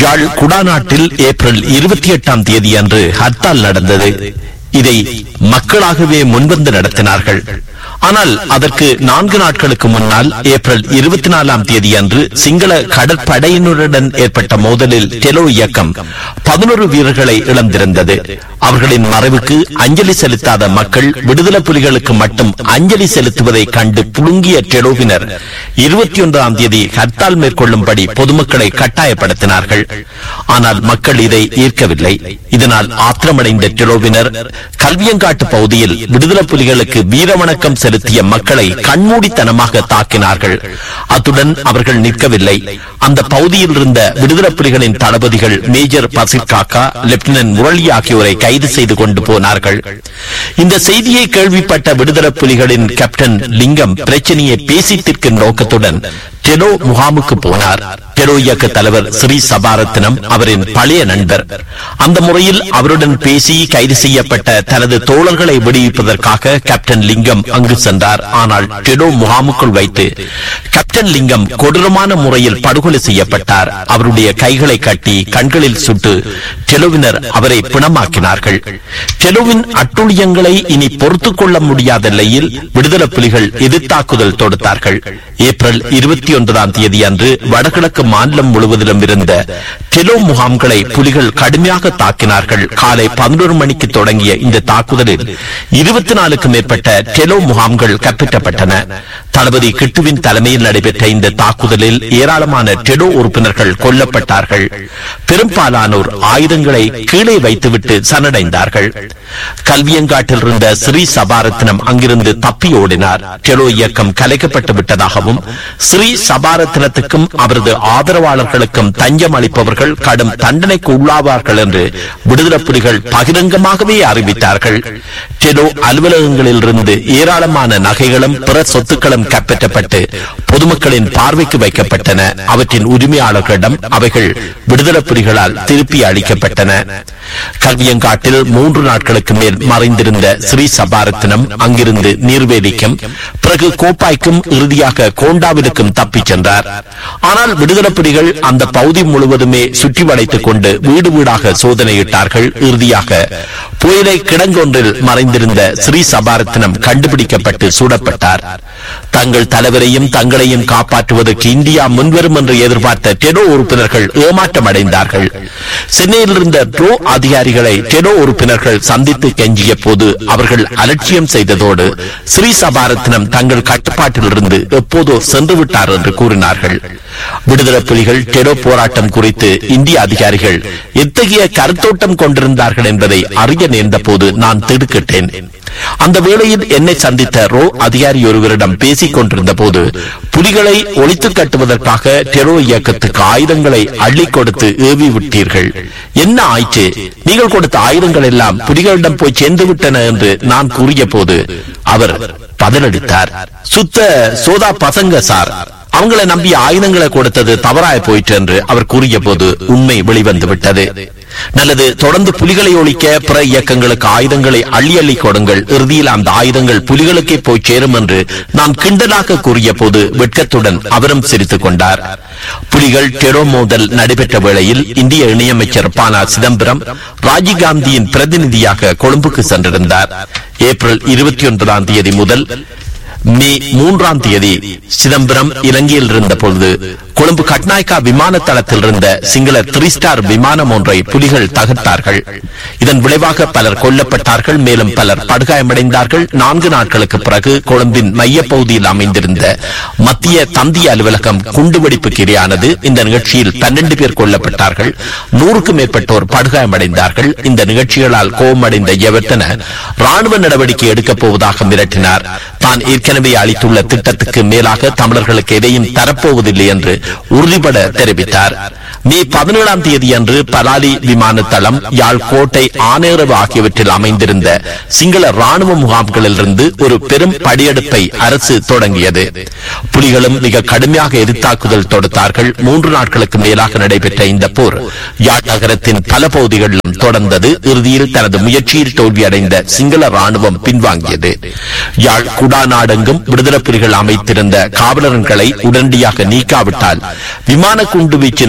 யாழ் குடாநாட்டில் April இருபத்தி எட்டாம் தேதி அன்று ஹர்த்தால் நடந்தது இதை மக்களாகவே முன்வந்து நடத்தினார்கள் ஆனால் அதற்கு நான்கு நாட்களுக்கு முன்னால் ஏப்ரல் இருபத்தி நாலாம் தேதி அன்று சிங்கள கடற்படையினருடன் ஏற்பட்ட மோதலில் டெலோ இயக்கம் பதினோரு வீரர்களை இழந்திருந்தது அவர்களின் மறைவுக்கு அஞ்சலி செலுத்தாத மக்கள் விடுதலை புலிகளுக்கு மட்டும் அஞ்சலி செலுத்துவதை கண்டு புழுங்கிய டெலோவினர் இருபத்தி ஒன்றாம் தேதி ஹர்த்தால் மேற்கொள்ளும்படி பொதுமக்களை கட்டாயப்படுத்தினார்கள் ஆனால் மக்கள் இதை ஈர்க்கவில்லை இதனால் ஆத்திரமடைந்த டெலோவினர் கல்வியங்காட்டு பகுதியில் விடுதலை புலிகளுக்கு வீரவணக்கம் செலுத்திய மக்களை கண்மூடித்தனமாக தாக்கினார்கள் அத்துடன் அவர்கள் நிற்கவில்லை அந்த பகுதியில் இருந்த விடுதலை புலிகளின் தளபதிகள் மேஜர் பசிர் காக்கா லெப்டினன்ட் முரளி ஆகியோரை கைது செய்து கொண்டு போனார்கள் இந்த செய்தியை கேள்விப்பட்ட விடுதலை புலிகளின் கேப்டன் லிங்கம் பிரச்சனையை பேசி தீர்க்கும் நோக்கத்துடன் டெலோ முகாமுக்கு போனார் டெலோ இயக்க தலைவர் ஸ்ரீ சபாரத்னம் அவரின் பழைய நண்பர் அந்த முறையில் அவருடன் பேசி கைது செய்யப்பட்ட தனது தோழர்களை விடுவிப்பதற்காக கேப்டன் லிங்கம் அங்கு சென்றார் ஆனால் டெலோ முகாமுக்குள் வைத்து கேப்டன் லிங்கம் கொடூரமான முறையில் படுகொலை செய்யப்பட்டார் அவருடைய கைகளை கட்டி கண்களில் சுட்டு டெலோவினர் அவரை பிணமாக்கினார்கள் டெலோவின் அட்டுழியங்களை இனி பொறுத்துக் கொள்ள முடியாத நிலையில் விடுதலை புலிகள் எதிர்த்தாக்குதல் தொடுத்தார்கள் ஏப்ரல் இருபத்தி ஒன்பதாம் தேதி அன்று வடகிழக்கு மாநிலம் முழுவதிலும் இருந்த டெலோ முகாம்களை புலிகள் கடுமையாக தாக்கினார்கள் காலை பதினோரு மணிக்கு தொடங்கிய இந்த தாக்குதலில் இருபத்தி நாலுக்கு மேற்பட்ட டெலோ முகாம்கள் கைப்பற்றப்பட்டன தளபதி கிட்டுவின் தலைமையில் நடைபெற்ற இந்த தாக்குதலில் ஏராளமான டெலோ உறுப்பினர்கள் கொல்லப்பட்டார்கள் பெரும்பாலானோர் ஆயுதங்களை கீழே வைத்துவிட்டு சரணடைந்தார்கள் கல்வியங்காட்டில் இருந்த ஸ்ரீ சபாரத்னம் அங்கிருந்து தப்பி ஓடினார் டெலோ இயக்கம் கலைக்கப்பட்டு விட்டதாகவும் ஸ்ரீ சபாரத்னத்துக்கும் அவரது ஆதரவாளர்களுக்கும் தஞ்சம் அளிப்பவர்கள் கடும் தண்டனைக்கு உள்ளாவார்கள் என்று விடுதலை புலிகள் பகிரங்கமாகவே அறிவித்தார்கள் டெலோ அலுவலகங்களில் இருந்து ஏராளமான நகைகளும் பிற சொத்துக்களும் கைப்பற்றப்பட்டு பொதுமக்களின் பார்வைக்கு வைக்கப்பட்டன அவற்றின் உரிமையாளர்களிடம் அவைகள் விடுதலை புலிகளால் திருப்பி அளிக்கப்பட்டன கல்வியங்காட்டில் மூன்று நாட்களுக்கு மேல் மறைந்திருந்த ஸ்ரீ சபாரத்னம் அங்கிருந்து நீர்வேலிக்கும் பிறகு கோப்பாய்க்கும் இறுதியாக கோண்டாவிற்கும் தப்பிச் சென்றார் ஆனால் விடுதலை புலிகள் அந்த பகுதி முழுவதுமே சுற்றி வளைத்துக் கொண்டு வீடு வீடாக சோதனையிட்டார்கள் இறுதியாக புயலை கிடங்கொன்றில் மறைந்திருந்த ஸ்ரீ சபாரத்னம் கண்டுபிடிக்கப்பட்டு சூடப்பட்டார் தங்கள் தலைவரையும் தங்களையும் காப்பாற்றுவதற்கு இந்தியா முன்வரும் என்று எதிர்பார்த்த டெடோ உறுப்பினர்கள் ஏமாற்றம் அடைந்தார்கள் சென்னையில் இருந்த ட்ரோ அதிகாரிகளை டெடோ உறுப்பினர்கள் சந்தித்து கெஞ்சிய போது அவர்கள் அலட்சியம் செய்ததோடு ஸ்ரீ சபாரத்னம் தங்கள் கட்டுப்பாட்டில் இருந்து எப்போதோ சென்று விட்டார் என்று கூறினார்கள் விடுதலை புலிகள் டெடோ போராட்டம் குறித்து இந்திய அதிகாரிகள் எத்தகைய கருத்தோட்டம் கொண்டிருந்தார்கள் என்பதை அறிய நேர்ந்த போது நான் திடுக்கிட்டேன் அந்த வேளையில் என்னை சந்தித்த ரோ அதிகாரி ஒருவரிடம் பேசிக் கொண்டிருந்த போது புலிகளை ஒழித்து கட்டுவதற்காக டெரோ இயக்கத்துக்கு ஆயுதங்களை அள்ளி கொடுத்து ஏவி விட்டீர்கள் என்ன ஆயிற்று நீங்கள் கொடுத்த ஆயுதங்கள் எல்லாம் புலிகளிடம் போய் சேர்ந்து விட்டன என்று நான் கூறிய போது அவர் பதிலளித்தார் சுத்த சோதா பசங்க சார் அவங்களை நம்பி ஆயுதங்களை கொடுத்தது தவறாய் போயிற்று என்று அவர் கூறிய போது உண்மை வெளிவந்து விட்டது நல்லது தொடர்ந்து புலிகளை ஒழிக்க பிற இயக்கங்களுக்கு ஆயுதங்களை அள்ளி அள்ளி கொடுங்கள் இறுதியில் அந்த ஆயுதங்கள் புலிகளுக்கே போய் சேரும் என்று நான் கிண்டலாக கூறிய போது வெட்கத்துடன் அவரும் சிரித்துக் கொண்டார் புலிகள் டெரோ மோதல் நடைபெற்ற வேளையில் இந்திய இணையமைச்சர் பானா சிதம்பரம் ராஜீவ்காந்தியின் பிரதிநிதியாக கொழும்புக்கு சென்றிருந்தார் ஏப்ரல் இருபத்தி ஒன்பதாம் தேதி முதல் மே மூன்றாம் தேதி சிதம்பரம் இலங்கையில் இருந்த பொழுது கொழும்பு கட்நாயக்கா விமான தளத்தில் இருந்த சிங்கள த்ரீ ஸ்டார் விமானம் ஒன்றை புலிகள் தகர்த்தார்கள் இதன் விளைவாக பலர் கொல்லப்பட்டார்கள் மேலும் பலர் படுகாயமடைந்தார்கள் நான்கு நாட்களுக்கு பிறகு கொழும்பின் மையப்பகுதியில் அமைந்திருந்த மத்திய தந்தி அலுவலகம் குண்டுவெடிப்புக்கு இரையானது இந்த நிகழ்ச்சியில் பன்னெண்டு பேர் கொல்லப்பட்டார்கள் நூறுக்கும் மேற்பட்டோர் படுகாயமடைந்தார்கள் இந்த நிகழ்ச்சிகளால் கோபமடைந்த எவர்த்தன ராணுவ நடவடிக்கை எடுக்கப் போவதாக மிரட்டினார் தான் ஏற்கனவே அளித்துள்ள திட்டத்துக்கு மேலாக தமிழர்களுக்கு எதையும் தரப்போவதில்லை என்று உறுதிபட தெரிவித்தார் மே பதினேழாம் தேதி அன்று பலாலி விமான தளம் யாழ் கோட்டை ஆனேரவு ஆகியவற்றில் அமைந்திருந்த சிங்கள ராணுவ முகாம்களில் இருந்து ஒரு பெரும் படியெடுப்பை அரசு தொடங்கியது புலிகளும் மிக கடுமையாக எதிர்த்தாக்குதல் தொடுத்தார்கள் மூன்று நாட்களுக்கு மேலாக நடைபெற்ற இந்த போர் யாழ் நகரத்தின் பல பகுதிகளிலும் தொடர்ந்தது இறுதியில் தனது முயற்சியில் தோல்வியடைந்த சிங்கள ராணுவம் பின்வாங்கியது யாழ் குடாநாடெங்கும் விடுதலை புலிகள் அமைத்திருந்த காவலர்களை உடனடியாக நீக்காவிட்டால் விமான குண்டு வீச்சு நடத்தப்படும்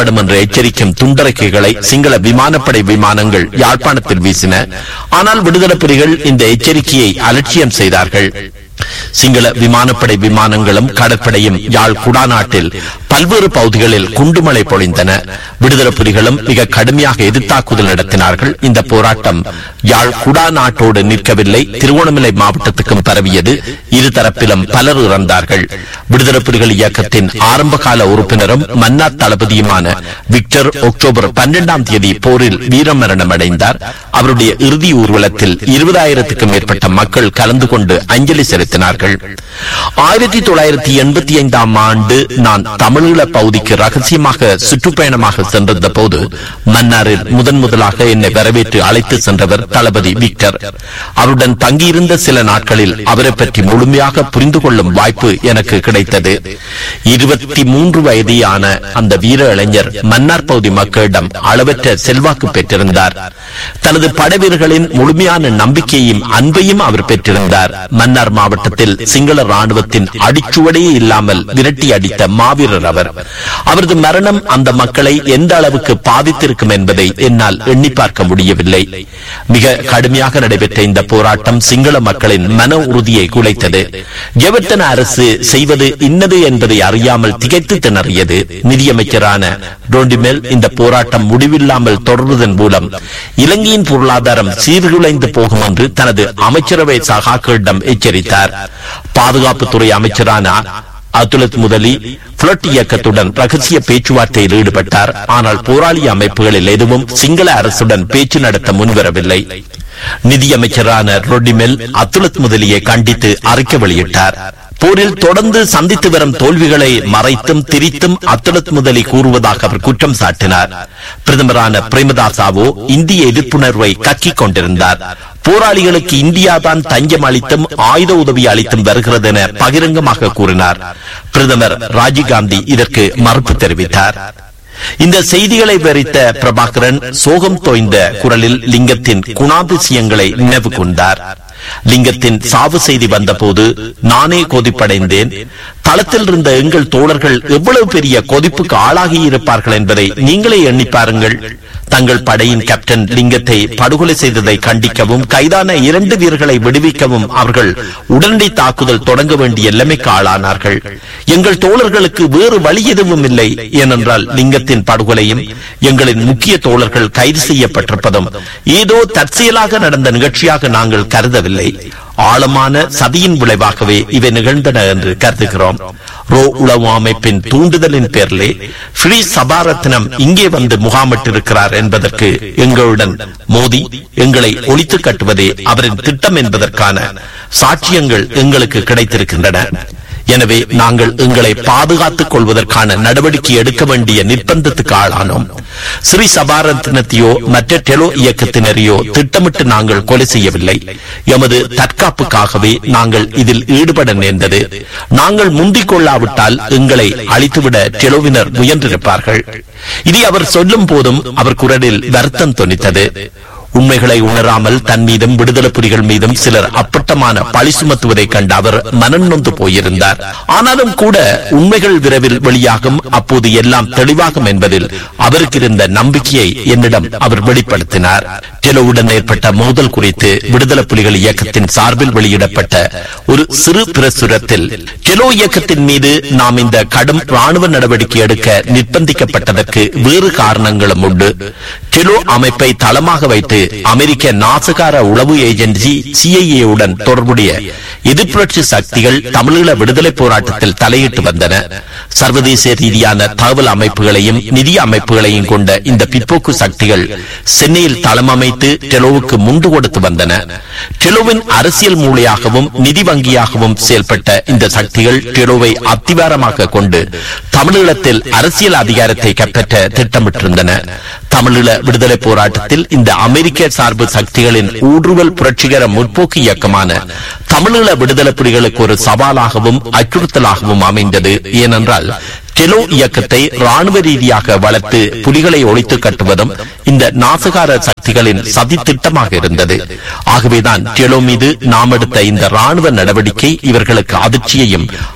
ஏற்படும் என்று எச்சரிக்கும் துண்டறிக்கைகளை சிங்கள விமானப்படை விமானங்கள் யாழ்ப்பாணத்தில் வீசின ஆனால் விடுதலை புலிகள் இந்த எச்சரிக்கையை அலட்சியம் செய்தார்கள் சிங்கள விமானப்படை விமானங்களும் கடற்படையும் யாழ் குடாநாட்டில் பல்வேறு பகுதிகளில் குண்டுமழை பொழிந்தன விடுதலை புலிகளும் மிக கடுமையாக எதிர்த்தாக்குதல் நடத்தினார்கள் இந்த போராட்டம் யாழ் குடா நாட்டோடு நிற்கவில்லை திருவோணமலை மாவட்டத்துக்கும் பரவியது இருதரப்பிலும் பலர் இறந்தார்கள் விடுதலை புலிகள் இயக்கத்தின் ஆரம்பகால உறுப்பினரும் மன்னார் தளபதியுமான விக்டர் அக்டோபர் பன்னெண்டாம் தேதி போரில் வீரமரணம் அடைந்தார் அவருடைய இறுதி ஊர்வலத்தில் இருபதாயிரத்துக்கும் மேற்பட்ட மக்கள் கலந்து கொண்டு அஞ்சலி செலுத்தினார்கள் ஆயிரத்தி தொள்ளாயிரத்தி எண்பத்தி ஐந்தாம் ஆண்டு நான் தமிழீழ பகுதிக்கு ரகசியமாக சுற்றுப்பயணமாக சென்றிருந்த போது மன்னாரில் முதன் முதலாக என்னை வரவேற்று அழைத்து சென்றவர் தளபதி விக்டர் அவருடன் தங்கியிருந்த சில நாட்களில் அவரை பற்றி முழுமையாக புரிந்து கொள்ளும் வாய்ப்பு எனக்கு கிடைத்தது இருபத்தி மூன்று வயதியான அந்த வீர இளைஞர் மன்னார் பகுதி மக்களிடம் அளவற்ற செல்வாக்கு பெற்றிருந்தார் தனது படைவீரர்களின் முழுமையான நம்பிக்கையும் அன்பையும் அவர் பெற்றிருந்தார் மன்னார் மாவட்டத்தில் சிங்கள ராணுவத்தின் அடிச்சுவடையே இல்லாமல் விரட்டி அடித்த மாவீரர் அவர் அவரது மரணம் அந்த மக்களை எந்த அளவுக்கு பாதித்திருக்கும் என்பதை என்னால் எண்ணி பார்க்க முடியவில்லை மிக கடுமையாக நடைபெற்ற இந்த போராட்டம் சிங்கள மக்களின் மன உறுதியை குலைத்தது ஜெவர்த்தன அரசு செய்வது இன்னது என்பதை அறியாமல் திகைத்து திணறியது நிதியமைச்சரான டோண்டிமெல் இந்த போராட்டம் முடிவில்லாமல் தொடர்வதன் மூலம் இலங்கையின் பொருளாதாரம் சீர்குலைந்து போகும் என்று தனது அமைச்சரவை சகாக்களிடம் எச்சரித்தார் பாதுகாப்புத்துறை அமைச்சரான அதுலத் முதலி புலட் இயக்கத்துடன் ரகசிய பேச்சுவார்த்தையில் ஈடுபட்டார் ஆனால் போராளி அமைப்புகளில் எதுவும் சிங்கள அரசுடன் பேச்சு நடத்த முன்வரவில்லை நிதியமைச்சரான ரொடிமெல் அத்துலத் முதலியை கண்டித்து அறிக்கை வெளியிட்டார் போரில் தொடர்ந்து சந்தித்து வரும் தோல்விகளை மறைத்தும் திரித்தும் அத்துலத் முதலி கூறுவதாக அவர் குற்றம் சாட்டினார் பிரதமரான பிரேமதாசாவோ இந்திய எதிர்ப்புணர்வை கக்கிக் கொண்டிருந்தார் போராளிகளுக்கு இந்தியாதான் தஞ்சம் அளித்தும் ஆயுத உதவி அளித்தும் வருகிறது என பகிரங்கமாக கூறினார் பிரதமர் ராஜீவ்காந்தி இதற்கு மறுப்பு தெரிவித்தார் இந்த செய்திகளை விவரித்த பிரபாகரன் சோகம் தோய்ந்த குரலில் லிங்கத்தின் குணாதிசயங்களை நினைவு கொண்டார் லிங்கத்தின் சாவு செய்தி வந்தபோது நானே கொதிப்படைந்தேன் தளத்தில் இருந்த எங்கள் தோழர்கள் எவ்வளவு பெரிய கொதிப்புக்கு ஆளாகி இருப்பார்கள் என்பதை நீங்களே எண்ணி பாருங்கள் தங்கள் படையின் கேப்டன் லிங்கத்தை படுகொலை செய்ததை கண்டிக்கவும் கைதான இரண்டு வீரர்களை விடுவிக்கவும் அவர்கள் உடனடி தாக்குதல் தொடங்க வேண்டிய நிலைமைக்கு ஆளானார்கள் எங்கள் தோழர்களுக்கு வேறு வழி எதுவும் இல்லை ஏனென்றால் லிங்கத்தின் படுகொலையும் எங்களின் முக்கிய தோழர்கள் கைது செய்யப்பட்டிருப்பதும் ஏதோ தற்செயலாக நடந்த நிகழ்ச்சியாக நாங்கள் கருதவில்லை ஆழமான சதியின் விளைவாகவே இவை நிகழ்ந்தன என்று கருதுகிறோம் ரோ உளவு அமைப்பின் தூண்டுதலின் பேரிலே ஸ்ரீ சபாரத்னம் இங்கே வந்து முகாமிட்டிருக்கிறார் என்பதற்கு எங்களுடன் மோதி எங்களை ஒழித்து கட்டுவதே அவரின் திட்டம் என்பதற்கான சாட்சியங்கள் எங்களுக்கு கிடைத்திருக்கின்றன எனவே நாங்கள் எங்களை பாதுகாத்துக் கொள்வதற்கான நடவடிக்கை எடுக்க வேண்டிய நிர்பந்தத்துக்கு ஆளானோம் ஸ்ரீ சபாரத்னத்தையோ மற்ற டெலோ இயக்கத்தினரையோ திட்டமிட்டு நாங்கள் கொலை செய்யவில்லை எமது தற்காப்புக்காகவே நாங்கள் இதில் ஈடுபட நேர்ந்தது நாங்கள் முந்திக் கொள்ளாவிட்டால் எங்களை அழித்துவிட டெலோவினர் முயன்றிருப்பார்கள் இதை அவர் சொல்லும் போதும் அவர் குரலில் வருத்தம் தொனித்தது உண்மைகளை உணராமல் தன் மீதும் விடுதலை புலிகள் மீதும் சிலர் அப்பட்டமான பழி சுமத்துவதை கண்டு அவர் மனம் நொந்து போயிருந்தார் ஆனாலும் கூட உண்மைகள் விரைவில் வெளியாகும் அப்போது எல்லாம் தெளிவாகும் என்பதில் அவருக்கு இருந்த நம்பிக்கையை என்னிடம் அவர் வெளிப்படுத்தினார் டெலோவுடன் ஏற்பட்ட மோதல் குறித்து விடுதலை புலிகள் இயக்கத்தின் சார்பில் வெளியிடப்பட்ட ஒரு சிறு பிரசுரத்தில் டெலோ இயக்கத்தின் மீது நாம் இந்த கடும் ராணுவ நடவடிக்கை எடுக்க நிர்பந்திக்கப்பட்டதற்கு வேறு காரணங்களும் உண்டு டெலோ அமைப்பை தளமாக வைத்து அமெரிக்க நாசகார உளவு ஏஜென்சி சிஐஏ உடன் தொடர்புடைய எதிர்ப்புரட்சி சக்திகள் தமிழீழ விடுதலை போராட்டத்தில் தலையிட்டு வந்தன சர்வதேச ரீதியான தகவல் அமைப்புகளையும் நிதி அமைப்புகளையும் கொண்ட இந்த பிற்போக்கு சக்திகள் சென்னையில் தளம் அமைத்து டெலோவுக்கு முண்டு கொடுத்து வந்தன டெலோவின் அரசியல் மூளையாகவும் நிதி வங்கியாகவும் செயல்பட்ட இந்த சக்திகள் டெலோவை அத்திவாரமாக கொண்டு தமிழீழத்தில் அரசியல் அதிகாரத்தை கைப்பற்ற திட்டமிட்டிருந்தன தமிழீழ விடுதலை போராட்டத்தில் இந்த அமெரிக்க சார்பு சக்திகளின் ஊடுருவல் புரட்சிகர முற்போக்கு இயக்கமான தமிழீழ விடுதலை புலிகளுக்கு ஒரு சவாலாகவும் அச்சுறுத்தலாகவும் அமைந்தது ஏனென்றால் டெலோ இயக்கத்தை ராணுவ ரீதியாக வளர்த்து புலிகளை ஒழித்து கட்டுவதும் இந்த நாசகார சக்திகளின் சதி திட்டமாக இருந்தது ஆகவேதான் டெலோ மீது நாம் எடுத்த இந்த ராணுவ நடவடிக்கை இவர்களுக்கு அதிர்ச்சியையும்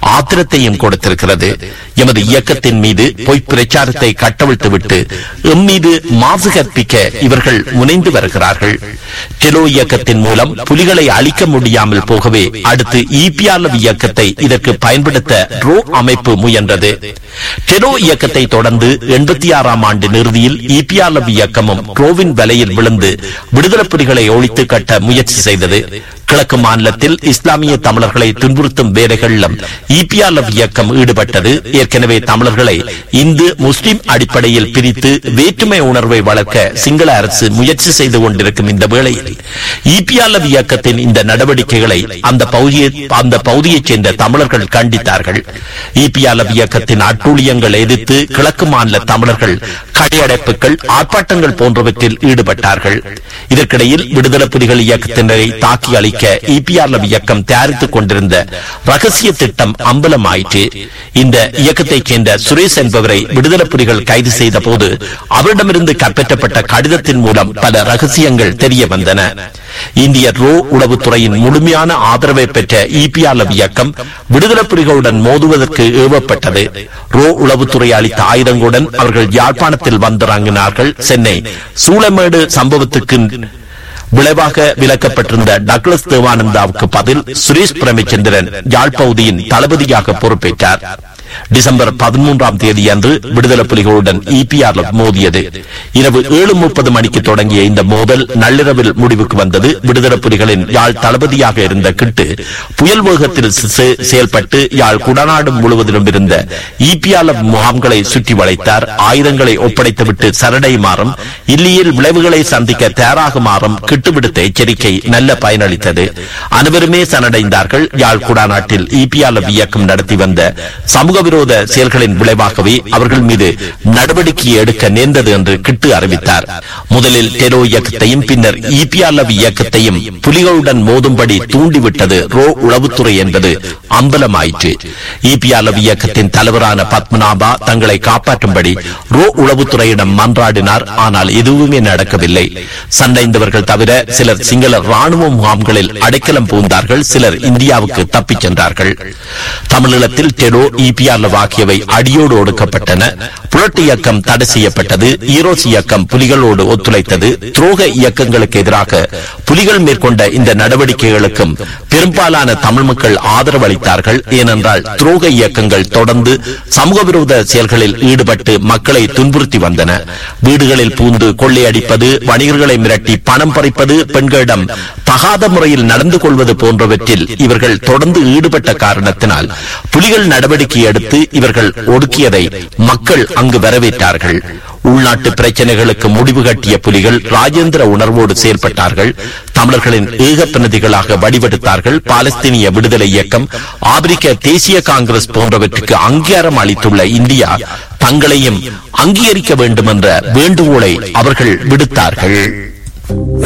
ஆத்திரத்தையும் கொடுத்திருக்கிறது எமது இயக்கத்தின் மீது பொய் பிரச்சாரத்தை கட்டவிழ்த்துவிட்டு எம் மீது மாசு கற்பிக்க இவர்கள் முனைந்து வருகிறார்கள் டெலோ இயக்கத்தின் மூலம் புலிகளை அழிக்க முடியாமல் போகவே அடுத்து இபிஆர்எல் இயக்கத்தை இதற்கு பயன்படுத்த ரோ அமைப்பு முயன்றது டெலோ இயக்கத்தை தொடர்ந்து எண்பத்தி ஆறாம் ஆண்டு இறுதியில் இபிஆர்எல் இயக்கமும் ரோவின் வலையில் விழுந்து விடுதலை புலிகளை ஒழித்து கட்ட முயற்சி செய்தது கிழக்கு மாநிலத்தில் இஸ்லாமிய தமிழர்களை துன்புறுத்தும் வேலைகளிலும் இபிஆர்எல் இயக்கம் ஈடுபட்டது ஏற்கனவே தமிழர்களை இந்து முஸ்லிம் அடிப்படையில் பிரித்து வேற்றுமை உணர்வை வளர்க்க சிங்கள அரசு முயற்சி செய்து கொண்டிருக்கும் இந்த வேளையில் இபிஆர்எல் இயக்கத்தின் இந்த நடவடிக்கைகளை அந்த பகுதியை அந்த பகுதியைச் சேர்ந்த தமிழர்கள் கண்டித்தார்கள் இபிஆர்எல் இயக்கத்தின் அட்டூழியங்கள் எதிர்த்து கிழக்கு மாநில தமிழர்கள் கடையடைப்புகள் ஆர்ப்பாட்டங்கள் போன்றவற்றில் ஈடுபட்டார்கள் இதற்கிடையில் விடுதலை புலிகள் இயக்கத்தினரை தாக்கி அளிக்க இபிஆர்எல் இயக்கம் தயாரித்துக் கொண்டிருந்த ரகசிய திட்டம் அம்பலமாயிற்று இந்த இயக்கத்தைச் சேர்ந்த சுரேஷ் என்பவரை விடுதலை புலிகள் கைது செய்த போது அவரிடமிருந்து கைப்பற்றப்பட்ட கடிதத்தின் மூலம் பல ரகசியங்கள் தெரிய வந்தன இந்திய ரோ உளவுத்துறையின் முழுமையான ஆதரவை பெற்ற இபிஆர்எல் இயக்கம் விடுதலை புலிகளுடன் மோதுவதற்கு ஏவப்பட்டது ரோ உளவுத்துறை அளித்த ஆயுதங்களுடன் அவர்கள் யாழ்ப்பாணத்தில் வந்திறங்கினார்கள் சென்னை சூளமேடு சம்பவத்துக்கு விளைவாக விலக்கப்பட்டிருந்த டக்ளஸ் தேவானந்தாவுக்கு பதில் சுரேஷ் பிரேமச்சந்திரன் யாழ் பகுதியின் தளபதியாக பொறுப்பேற்றார் டிசம்பர் பதிமூன்றாம் தேதி அன்று விடுதலை புலிகளுடன் இபிஆர் மோதியது இரவு ஏழு முப்பது மணிக்கு தொடங்கிய இந்த மோதல் நள்ளிரவில் முடிவுக்கு வந்தது விடுதலை புலிகளின் யாழ் தளபதியாக இருந்த கிட்டு புயல் வேகத்தில் செ- செயல்பட்டு யாழ் குடநாடு முழுவதிலும் இருந்த இபிஆர் முகாம்களை சுற்றி வளைத்தார் ஆயுதங்களை ஒப்படைத்துவிட்டு சரடையுமாறும் இல்லியில் விளைவுகளை சந்திக்க தயாராகுமாறும் கிட்டு விடுத்த எச்சரிக்கை நல்ல பயனளித்தது அனைவருமே சரணடைந்தார்கள் யாழ் குடாநாட்டில் இபிஆர் இயக்கம் நடத்தி வந்த சமூக விரோத செயல்களின் விளைவாகவே அவர்கள் மீது நடவடிக்கை எடுக்க நேர்ந்தது என்று கிட்டு அறிவித்தார் முதலில் டெரோ இயக்கத்தையும் பின்னர் இபிஆர் இயக்கத்தையும் புலிகளுடன் மோதும்படி தூண்டிவிட்டது ரோ உளவுத்துறை என்பது அம்பலமாயிற்று இபிஆர் இயக்கத்தின் தலைவரான பத்மநாபா தங்களை காப்பாற்றும்படி ரோ உளவுத்துறையிடம் மன்றாடினார் ஆனால் எதுவுமே நடக்கவில்லை சண்டைந்தவர்கள் தவிர சிலர் சிங்கள ராணுவ முகாம்களில் அடைக்கலம் புகுந்தார்கள் சிலர் இந்தியாவுக்கு தப்பிச் சென்றார்கள் தமிழீழத்தில் டெடோ இபிஆர் ஆகியவை அடியோடு ஒடுக்கப்பட்டன புரட்டு இயக்கம் தடை செய்யப்பட்டது ஈரோஸ் இயக்கம் புலிகளோடு ஒத்துழைத்தது துரோக இயக்கங்களுக்கு எதிராக புலிகள் மேற்கொண்ட இந்த நடவடிக்கைகளுக்கும் பெரும்பாலான தமிழ் மக்கள் ஆதரவு அளித்தார்கள் ஏனென்றால் துரோக இயக்கங்கள் தொடர்ந்து சமூக விரோத செயல்களில் ஈடுபட்டு மக்களை துன்புறுத்தி வந்தன வீடுகளில் பூந்து கொள்ளையடிப்பது வணிகர்களை மிரட்டி பணம் பறிப்பது பெண்களிடம் தகாத முறையில் நடந்து கொள்வது போன்றவற்றில் இவர்கள் தொடர்ந்து ஈடுபட்ட காரணத்தினால் புலிகள் நடவடிக்கை எடுத்து இவர்கள் ஒடுக்கியதை மக்கள் அங்கு வரவேற்றார்கள் உள்நாட்டு பிரச்சனைகளுக்கு முடிவு கட்டிய புலிகள் ராஜேந்திர உணர்வோடு செயல்பட்டார்கள் தமிழர்களின் ஏக பிரதிகளாக வடிவெடுத்தார்கள் பாலஸ்தீனிய விடுதலை இயக்கம் ஆப்பிரிக்க தேசிய காங்கிரஸ் போன்றவற்றுக்கு அங்கீகாரம் அளித்துள்ள இந்தியா தங்களையும் அங்கீகரிக்க வேண்டும் என்ற வேண்டுகோளை அவர்கள் விடுத்தார்கள்